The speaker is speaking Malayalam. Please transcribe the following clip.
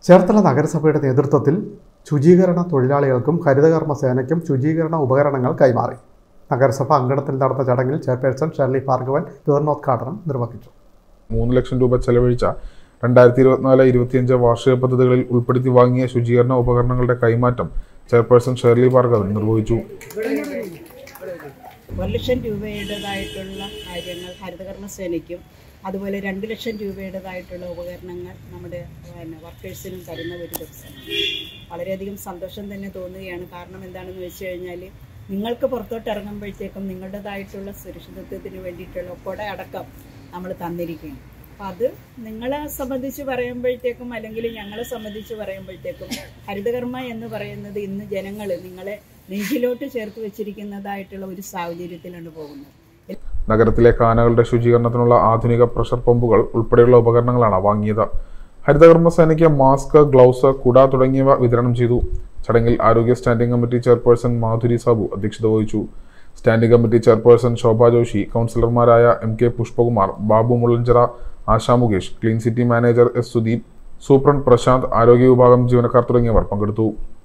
ചേർത്തല നഗരസഭയുടെ നേതൃത്വത്തിൽ ശുചീകരണ തൊഴിലാളികൾക്കും ഹരിതകർമ്മ സേനയ്ക്കും ശുചീകരണ ഉപകരണങ്ങൾ കൈമാറി നഗരസഭ അങ്കണത്തിൽ നടന്ന ചടങ്ങിൽ ചെയർപേഴ്സൺ ഷെർലി ഭാർഗവൻ വിതരണോദ്ഘാടനം നിർവഹിച്ചു മൂന്ന് ലക്ഷം രൂപ ചെലവഴിച്ച രണ്ടായിരത്തി ഇരുപത്തിനാല് ഇരുപത്തിയഞ്ച് വാർഷിക പദ്ധതികളിൽ ഉൾപ്പെടുത്തി വാങ്ങിയ ശുചീകരണ ഉപകരണങ്ങളുടെ കൈമാറ്റം ചെയർപേഴ്സൺ ഷേർലി ഭാർഗവൻ നിർവഹിച്ചു ഒരു ലക്ഷം രൂപയുടേതായിട്ടുള്ള കാര്യങ്ങൾ ഹരിതകർമ്മ സേനയ്ക്കും അതുപോലെ രണ്ട് ലക്ഷം രൂപയുടേതായിട്ടുള്ള ഉപകരണങ്ങൾ നമ്മുടെ പിന്നെ വർക്കേഴ്സിനും തരുന്ന ഒരു ദിവസമാണ് വളരെയധികം സന്തോഷം തന്നെ തോന്നുകയാണ് കാരണം എന്താണെന്ന് വെച്ച് കഴിഞ്ഞാൽ നിങ്ങൾക്ക് പുറത്തോട്ട് ഇറങ്ങുമ്പോഴത്തേക്കും നിങ്ങളുടേതായിട്ടുള്ള സുരക്ഷിതത്വത്തിന് വേണ്ടിയിട്ടുള്ള കുട അടക്കം നമ്മൾ തന്നിരിക്കുകയാണ് അപ്പം അത് നിങ്ങളെ സംബന്ധിച്ച് പറയുമ്പോഴത്തേക്കും അല്ലെങ്കിൽ ഞങ്ങളെ സംബന്ധിച്ച് പറയുമ്പോഴത്തേക്കും ഹരിതകർമ്മ എന്ന് പറയുന്നത് ഇന്ന് ജനങ്ങൾ നിങ്ങളെ നെഞ്ചിലോട്ട് ചേർത്ത് വെച്ചിരിക്കുന്നതായിട്ടുള്ള ഒരു സാഹചര്യത്തിലാണ് പോകുന്നത് നഗരത്തിലെ കാനകളുടെ ശുചീകരണത്തിനുള്ള ആധുനിക പ്രഷർ പമ്പുകൾ ഉൾപ്പെടെയുള്ള ഉപകരണങ്ങളാണ് വാങ്ങിയത് ഹരിതകർമ്മ സേനയ്ക്ക് മാസ്ക് ഗ്ലൗസ് കുട തുടങ്ങിയവ വിതരണം ചെയ്തു ചടങ്ങിൽ ആരോഗ്യ standing committee chairperson Madhuri Sabu അധ്യക്ഷത വഹിച്ചു standing committee chairperson Shobha Joshi കൗൺസിലർമാരായ M K Pushpakumar Babu Mulanchira Asha Mukesh clean city manager S Sudeep superintendent Prashanth ആരോഗ്യ വിഭാഗം ജീവനക്കാർ തുടങ്ങിയവർ പങ്കെടുത്തു